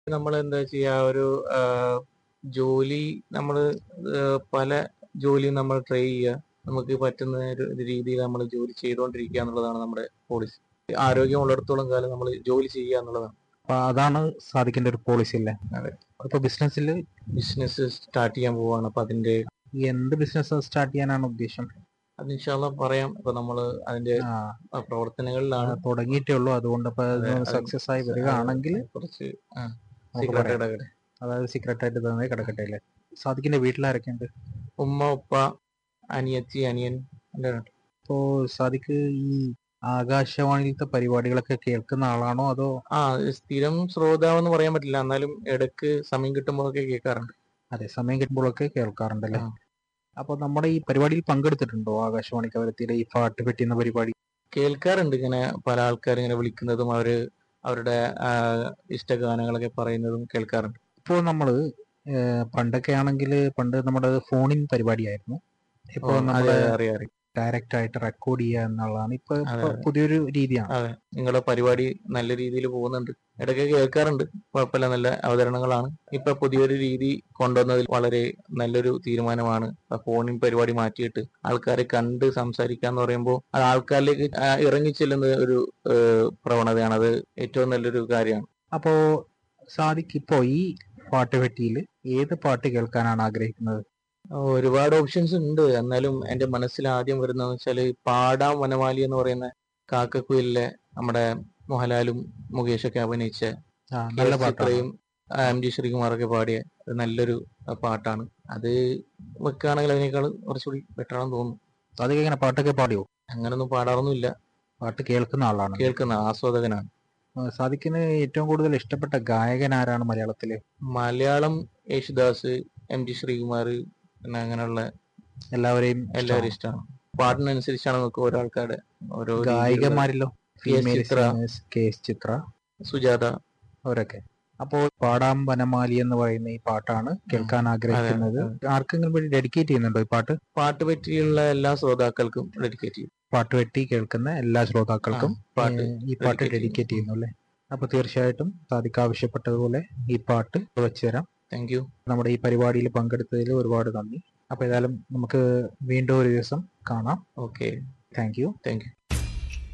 നമ്മൾ എന്താ ചെയ്യാ ഒരു ആ, ജോലി നമ്മൾ പല ജോലിയും നമ്മൾ ട്രൈ ചെയ്യുക നമുക്ക് പറ്റുന്ന ഒരു രീതിയിൽ നമ്മൾ ജോലി ചെയ്തുകൊണ്ടിരിക്കുക എന്നുള്ളതാണ് നമ്മുടെ പോളിസി ആരോഗ്യമുള്ളിടത്തോളം കാലം നമ്മൾ ജോലി ചെയ്യുക എന്നുള്ളതാണ് അപ്പൊ അതാണ് സാധിക്കേണ്ട ഒരു പോളിസി അല്ലേ അതെ. ഇപ്പൊ ബിസിനസ്സിൽ ബിസിനസ് സ്റ്റാർട്ട് ചെയ്യാൻ പോവാണ് അപ്പൊ അതിന്റെ എന്ത് ബിസിനസ് സ്റ്റാർട്ട് ചെയ്യാനാണ് ഉദ്ദേശം അത് ഇൻഷാല്ല പറയാം ഇപ്പൊ നമ്മൾ അതിന്റെ ആ, ആ, പ്രവർത്തനങ്ങളിലാണ് തുടങ്ങിയിട്ടേ ഉള്ളൂ അതുകൊണ്ട് അപ്പൊ അതെ, അത് സക്സസ് ആയി വരികയാണെങ്കിൽ കുറച്ച് നമുക്ക് secret പറയാം. ഇടപെടൽ. അതായത് സീക്രട്ട് ആയിട്ട് തന്നെ കിടക്കട്ടെ അല്ലേ സാധിക്കിന്റെ വീട്ടിലാരൊക്കെയുണ്ട് ഉമ്മ ഉപ്പ അനിയത്തി അനിയൻ എല്ലാവരും ഉണ്ട്. ഇപ്പോ സാദിക്ക് ഈ ആകാശവാണിയിലത്തെ പരിപാടികളൊക്കെ കേൾക്കുന്ന ആളാണോ അതോ ആ സ്ഥിരം ശ്രോതാവെന്ന് പറയാൻ പറ്റില്ല എന്നാലും ഇടക്ക് സമയം കിട്ടുമ്പോഴൊക്കെ കേൾക്കാറുണ്ട് അതെ സമയം കിട്ടുമ്പോഴൊക്കെ കേൾക്കാറുണ്ടല്ലേ ആ. അപ്പൊ നമ്മുടെ ഈ പരിപാടിയിൽ പങ്കെടുത്തിട്ടുണ്ടോ ആകാശവാണി കവരത്തിയുടെ ഈ പാട്ട് പറ്റുന്ന പരിപാടി കേൾക്കാറുണ്ട് ഇങ്ങനെ പല ആൾക്കാർ ഇങ്ങനെ വിളിക്കുന്നതും അവര് അവരുടെ ആ, ഇഷ്ടഗാനങ്ങളൊക്കെ പറയുന്നതും കേൾക്കാറുണ്ട് ഇപ്പോൾ നമ്മള് ഏഹ്, പണ്ടൊക്കെ ആണെങ്കിൽ പണ്ട് നമ്മുടെ ഫോണിൻ പരിപാടിയായിരുന്നു ഓ, ഇപ്പോൾ അതെ നമ്മുടെ അതെ, അറിയാം അറിയാം ഡയറക്റ്റ് ആയിട്ട് റെക്കോർഡ് ചെയ്യുക എന്നുള്ളതാണ് ഇപ്പൊ അതെ, ഇപ്പൊ അതെ. പുതിയൊരു രീതിയാണ് അതെ നിങ്ങളുടെ പരിപാടി നല്ല രീതിയിൽ പോകുന്നുണ്ട് ഇടയ്ക്ക് കേൾക്കാറുണ്ട് കുഴപ്പമില്ല നല്ല അവതരണങ്ങളാണ് ഇപ്പൊ പുതിയൊരു രീതി കൊണ്ടുവന്നതിൽ വളരെ നല്ലൊരു തീരുമാനമാണ് ആ ഫോണിൻ പരിപാടി മാറ്റിയിട്ട് ആൾക്കാരെ കണ്ട് സംസാരിക്കാന്ന് പറയുമ്പോൾ അത് ആൾക്കാരിലേക്ക് ആ, ഇറങ്ങിച്ചെല്ലുന്ന ഒരു ഏഹ്, പ്രവണതയാണ് അത് ഏറ്റവും നല്ലൊരു കാര്യമാണ് അപ്പോ സാദിക്ക് ഇപ്പോ ഈ പാട്ട് പെട്ടിയിൽ ഏത് പാട്ട് കേൾക്കാനാണ് ആഗ്രഹിക്കുന്നത് ഒരുപാട് ഓപ്ഷൻസ് ഉണ്ട് എന്നാലും എന്റെ മനസ്സിൽ ആദ്യം വരുന്നതെന്ന് വെച്ചാല് പാടാം വനമാലി എന്ന് പറയുന്ന കാക്കക്കുയിലെ നമ്മുടെ മോഹൻലാലും മുകേഷൊക്കെ അഭിനയിച്ച ആ, നല്ല പാട്ടാണ് ചിത്രയും ആ, എം ജി ശ്രീകുമാറൊക്കെ പാടിയ ഒരു നല്ലൊരു ആ, പാട്ടാണ് അത് വെക്കുകയാണെങ്കിൽ അതിനേക്കാൾ കുറച്ചുകൂടി ബെറ്റർ ആണെന്ന് തോന്നുന്നു സാദിക്ക് എങ്ങനെ പാട്ടൊക്കെ പാടിയോ അങ്ങനൊന്നും പാടാറൊന്നുമില്ല പാട്ട് കേൾക്കുന്ന ആളാണ് കേൾക്കുന്ന ആസ്വാദകനാണ് ആ, സാദിക്കിന് ഏറ്റവും കൂടുതൽ ഇഷ്ടപ്പെട്ട ഗായകൻ ആരാണ് മലയാളത്തില് മലയാളം യേശുദാസ് എം ജി ശ്രീകുമാർ പിന്നെ അങ്ങനെയുള്ള എല്ലാവരെയും എല്ലാവരും ഇഷ്ടമാണ് പാട്ടിനനുസരിച്ചാണ് നമുക്ക് ഓരോ ആൾക്കാരുടെ ഓരോ രീതിയിലുള്ള- ഗായികമാരിലോ female Chitra. K S Chitra Sujatha അവരൊക്കെ അപ്പോൾ പാടാം വനമാലി എന്ന് പറയുന്ന ഈ പാട്ടാണ് കേൾക്കാൻ ആഗ്രഹിക്കുന്നത് ആർക്കെങ്കിലും വേണ്ടി ഡെഡിക്കേറ്റ് ചെയ്യുന്നുണ്ടോ ഈ പാട്ട് പാട്ട് പറ്റിയുള്ള എല്ലാ ശ്രോതാക്കൾക്കും ഡെഡിക്കേറ്റ് ചെയ്യും പാട്ട് വെട്ടി കേൾക്കുന്ന എല്ലാ ശ്രോതാക്കൾക്കും പാട്ട് ഏഹ്, ഈ പാട്ട് dedicate ഡെഡിക്കേറ്റ് ചെയ്യുന്നു അല്ലേ അപ്പൊ തീർച്ചയായിട്ടും സാദിക്ക് ആവശ്യപ്പെട്ടതുപോലെ ഈ പാട്ട് വെച്ചു തരാം താങ്ക് യു നമ്മുടെ ഈ പരിപാടിയിൽ പങ്കെടുത്തതിൽ ഒരുപാട് നന്ദി അപ്പൊ ഏതായാലും നമുക്ക് വീണ്ടും ഒരു ദിവസം കാണാം okay thank you thank U